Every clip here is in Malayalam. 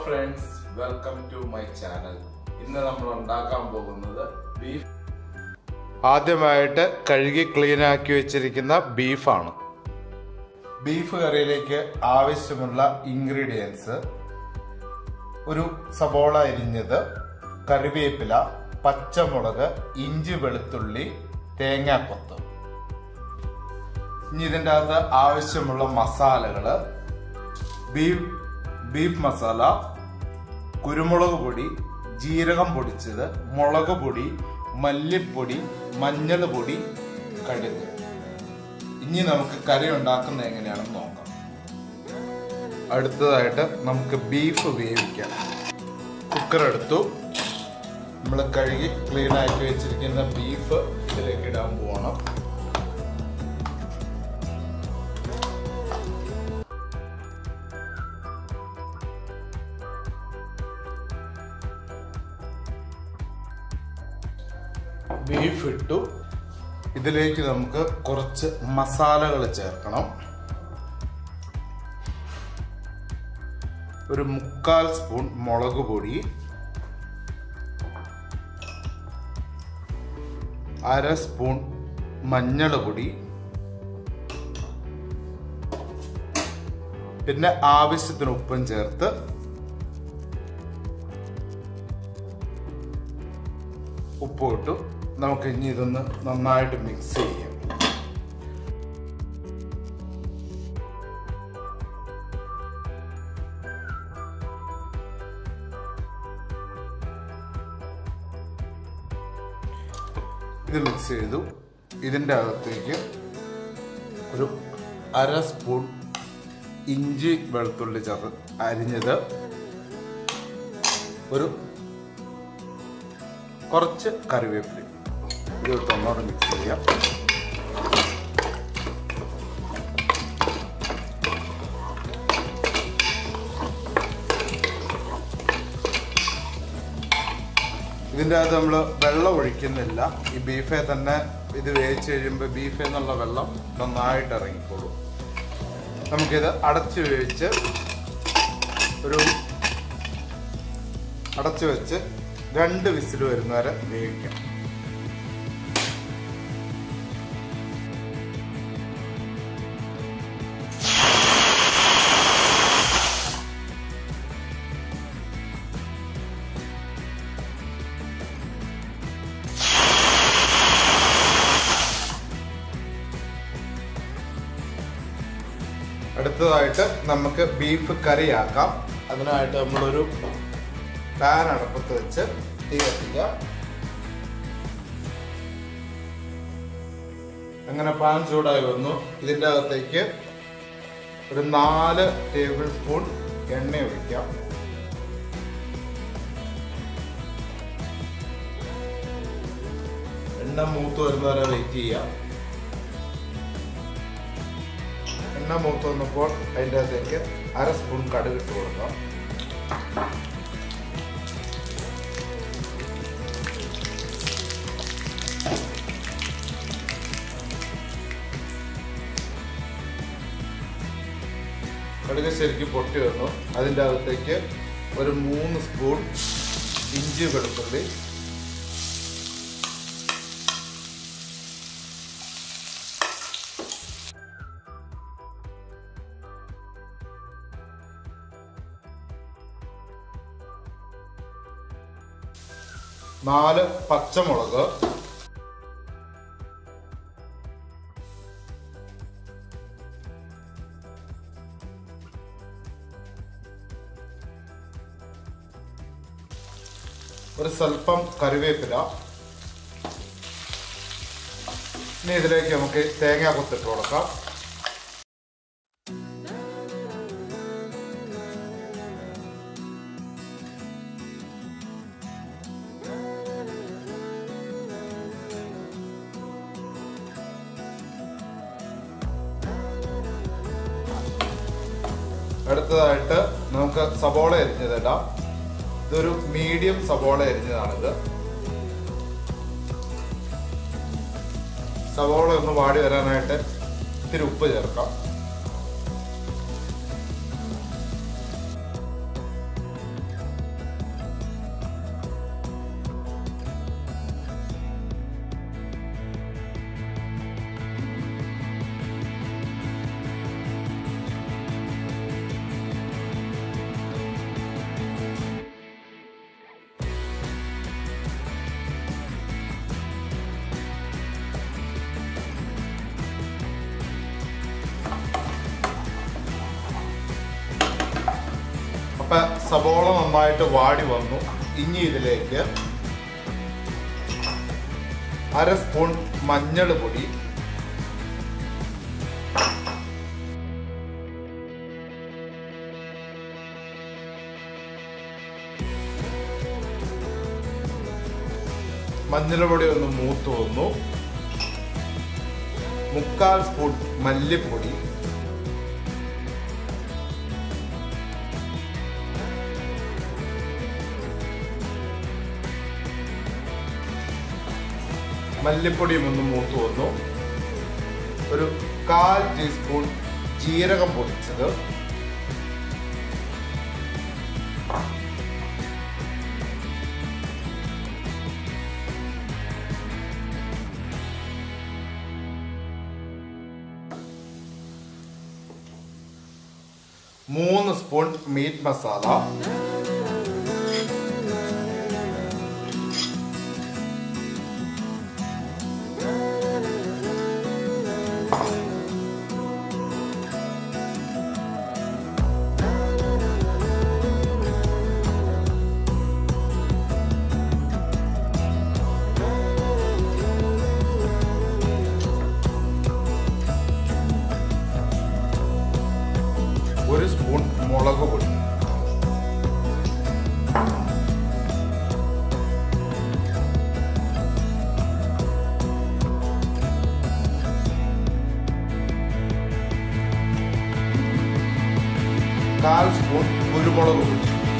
friends welcome to my channel ഇന്ന് നമ്മൾ ഉണ്ടാക്കാൻ പോകുന്നത് ബീഫ് ആദ്യമായിട്ട് കഴുകി ക്ലീൻ ആക്കി വെച്ചിരിക്കുന്ന ബീഫാണ് ബീഫ് കറിയിലേക്ക് ആവശ്യമുള്ള ഇൻഗ്രീഡിയൻസ് ഒരു സബോള അരിഞ്ഞത് കറിവേപ്പില പച്ചമുളക് ഇഞ്ചി വെളുത്തുള്ളി തേങ്ങാക്കൊത്ത് ഇനി ഇതിൻ്റെ അകത്ത് ആവശ്യമുള്ള മസാലകള് ബീഫ് ബീഫ് മസാല കുരുമുളക് പൊടി ജീരകം പൊടിച്ചത് മുളക് പൊടി മല്ലിപ്പൊടി മഞ്ഞൾ പൊടി കടുക് ഇനി നമുക്ക് കറി ഉണ്ടാക്കുന്നത് എങ്ങനെയാണെന്ന് നോക്കാം അടുത്തതായിട്ട് നമുക്ക് ബീഫ് വേവിക്കാം കുക്കർ എടുത്തു നമ്മൾ കഴുകി ക്ലീൻ ആക്കി വെച്ചിരിക്കുന്ന ബീഫ് ഇതിലേക്ക് ഇടാൻ പോകണം ബീഫ് ഇട്ടു ഇതിലേക്ക് നമുക്ക് കുറച്ച് മസാലകൾ ചേർക്കണം ഒരു മുക്കാൽ സ്പൂൺ മുളക് പൊടി അര സ്പൂൺ മഞ്ഞൾ പൊടി പിന്നെ ആവശ്യത്തിന് ഉപ്പും ചേർത്ത് ഉപ്പ് ഇട്ടു നമുക്ക് ഇനി ഇതൊന്ന് നന്നായിട്ട് മിക്സ് ചെയ്യാം ഇത് മിക്സ് ചെയ്തു ഇതിൻ്റെ അകത്തേക്ക് ഒരു അര സ്പൂൺ ഇഞ്ചി വെളുത്തുള്ളി ചേർത്ത് അരിഞ്ഞത് ഒരു കുറച്ച് കറിവേപ്പില ഇത് തൊണ്ണൂറ് മിക്സ് ചെയ്യാം ഇതിൻ്റെ അകത്ത് നമ്മൾ വെള്ളം ഒഴിക്കുന്നില്ല ഈ ബീഫെ തന്നെ ഇത് വേവിച്ച് കഴിയുമ്പോൾ ബീഫിൽ നിന്നുള്ള വെള്ളം നന്നായിട്ട് ഇറങ്ങിക്കോളും നമുക്കിത് അടച്ച് വേവിച്ച് ഒരു അടച്ചു വെച്ച് രണ്ട് വിസിൽ വരുന്നവരെ വേവിക്കാം അടുത്തതായിട്ട് നമുക്ക് ബീഫ് കറിയാക്കാം അതിനായിട്ട് നമ്മളൊരു പാൻ അടുപ്പത്ത് വെച്ച് തീ കത്തിക്കാം അങ്ങനെ പാൻ ചൂടായി വന്നു ഇതിൻ്റെ അകത്തേക്ക് ഒരു നാല് ടേബിൾ സ്പൂൺ എണ്ണ ഒഴിക്കാം എണ്ണ മൂത്ത് വരുന്നവരെ വെയിറ്റ് ചെയ്യാം എണ്ണ മൂത്ത് വന്നപ്പോൾ അതിൻ്റെ അകത്തേക്ക് അര സ്പൂൺ കടുക് ഇട്ട് കൊടുക്കാം കടുക് ശരിക്കും പൊട്ടി വന്നു അതിൻ്റെ അകത്തേക്ക് ഒരു മൂന്ന് സ്പൂൺ ഇഞ്ചി വെളുത്തുള്ളി നാല് പച്ചമുളക് ഒരു സ്വല്പം കറിവേപ്പില ഇനി ഇതിലേക്ക് നമുക്ക് തേങ്ങ കൊത്തിട്ട് കൊടുക്കാം അടുത്തതായിട്ട് നമുക്ക് സബോള അരിഞ്ഞതിടാം ഇതൊരു മീഡിയം സബോള അരിഞ്ഞതാണിത് സവോള ഒന്ന് വാടി വരാനായിട്ട് ഇത്തിരി ഉപ്പ് ചേർക്കാം ഇപ്പൊ സവോള നന്നായിട്ട് വാടി വന്നു ഇനി ഇതിലേക്ക് അര സ്പൂൺ മഞ്ഞൾ പൊടി മഞ്ഞൾ പൊടി ഒന്ന് മൂത്ത് വന്നു മുക്കാൽ സ്പൂൺ മല്ലിപ്പൊടി മല്ലിപ്പൊടിയും ഒന്ന് മൂത്ത് വന്നു ഒരു കാൽ ടീസ്പൂൺ ജീരകം പൊടിച്ചത് മൂന്ന് സ്പൂൺ മീറ്റ് മസാല ഒരു സ്പൂൺ മുളക് പൊടി കാൽ സ്പൂൺ കുരുമുളക് പൊടി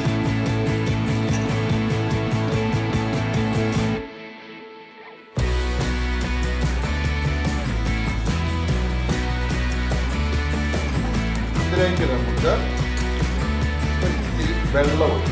ഇതിലേക്ക് നമുക്ക് ഒരു ഇത്തിരി വെള്ളം ഒഴിക്കും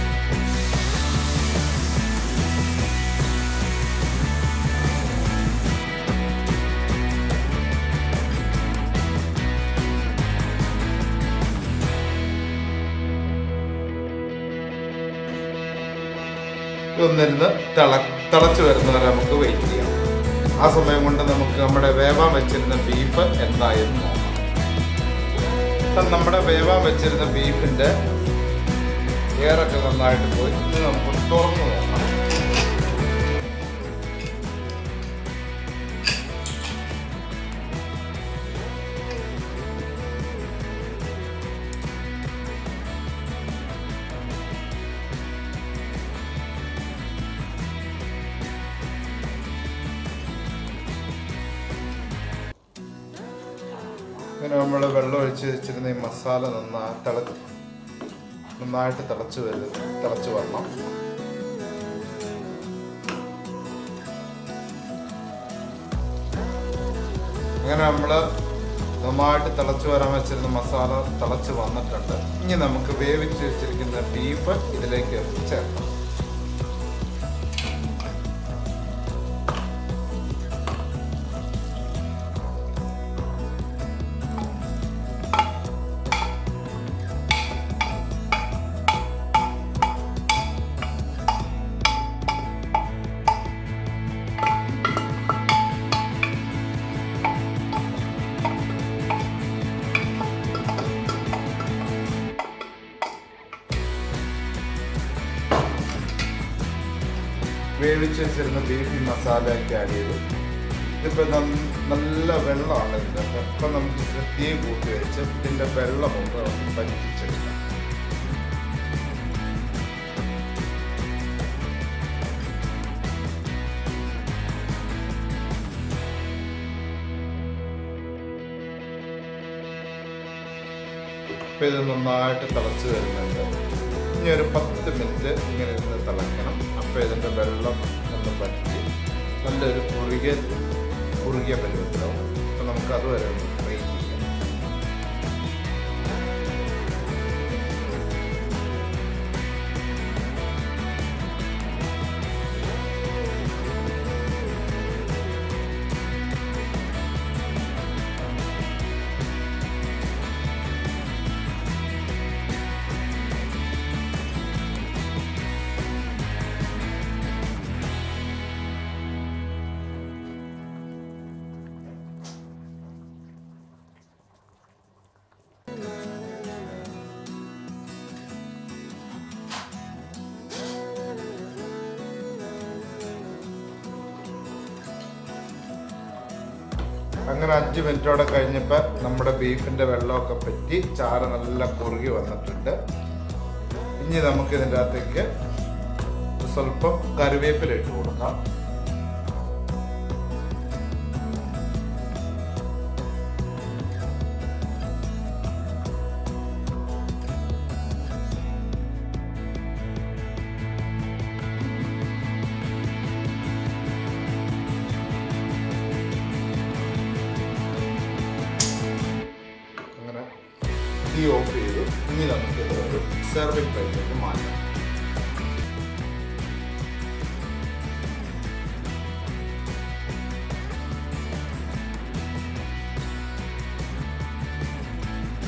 ഇതൊന്നിരുന്ന് തിള തിളച്ച് വരുന്നവരെ നമുക്ക് വെയിറ്റ് ചെയ്യാം ആ സമയം കൊണ്ട് നമുക്ക് നമ്മുടെ വേവാൻ വെച്ചിരുന്ന ബീഫ് എന്തായെന്ന് നോക്കാം ഇപ്പം നമ്മുടെ വേവാൻ വെച്ചിരുന്ന ബീഫിന്റെ എയറൊക്കെ നന്നായിട്ട് പോയി ഇത് നമുക്ക് തുറന്നു നോക്കാം ഇങ്ങനെ നമ്മൾ വെള്ളം ഒഴിച്ച് വെച്ചിരുന്ന ഈ മസാല നന്നായി തിള നന്നായിട്ട് തിളച്ച് വരും തിളച്ച് വരണം അങ്ങനെ നമ്മൾ നന്നായിട്ട് തിളച്ച് വരാൻ വെച്ചിരുന്ന മസാല തിളച്ച് വന്നിട്ടുണ്ട് ഇനി നമുക്ക് വേവിച്ച് വെച്ചിരിക്കുന്ന ബീഫ് ഇതിലേക്ക് ചേർക്കാം വേവിച്ച് വെച്ചിരുന്ന ബീഫ് ഈ മസാലയൊക്കെ ആഡ് ചെയ്തു ഇതിപ്പോൾ നല്ല വെള്ളമാണ് ഇതിൻ്റെ അപ്പം നമുക്ക് ഇത് തീ കൂട്ടി വെച്ച് ഇതിൻ്റെ വെള്ളമൊക്കെ നമുക്ക് പറ്റിച്ചെടുക്കാം ഇപ്പം ഇത് നന്നായിട്ട് തിളച്ച് വരുന്നുണ്ട് ഇനി ഒരു പത്ത് മിനിറ്റ് ഇങ്ങനെ ഇരുന്ന് തിളയ്ക്കണം അപ്പോൾ ഇതിൻ്റെ വെള്ളം ഒന്ന് പറ്റി നല്ലൊരു കുറുകിയ കുറുകിയ പരുവത്തിലാവും അപ്പം നമുക്ക് അതുവരെ ഒന്ന് ഫ്രൈ ചെയ്യാം അങ്ങനെ അഞ്ച് മിനിറ്റോടെ കഴിഞ്ഞപ്പോൾ നമ്മുടെ ബീഫിന്റെ വെള്ളമൊക്കെ പറ്റി ചാറ് നല്ല കുറുകി വന്നിട്ടുണ്ട് ഇനി നമുക്ക് ഇതിൻ്റെ അകത്തേക്ക് സ്വല്പം കറിവേപ്പില ഇട്ട് കൊടുക്കാം അങ്ങനെ തീ ഓഫ് ചെയ്തു ഇനി നമുക്ക് ഇതൊരു സെർവിങ് പ്ലേറ്റിലേക്ക് മാറ്റാം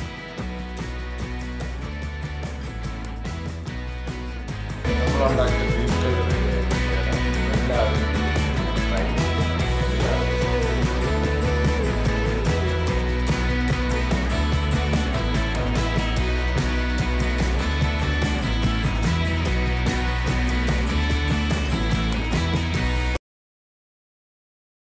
നമ്മൾ ഉണ്ടാക്കിയ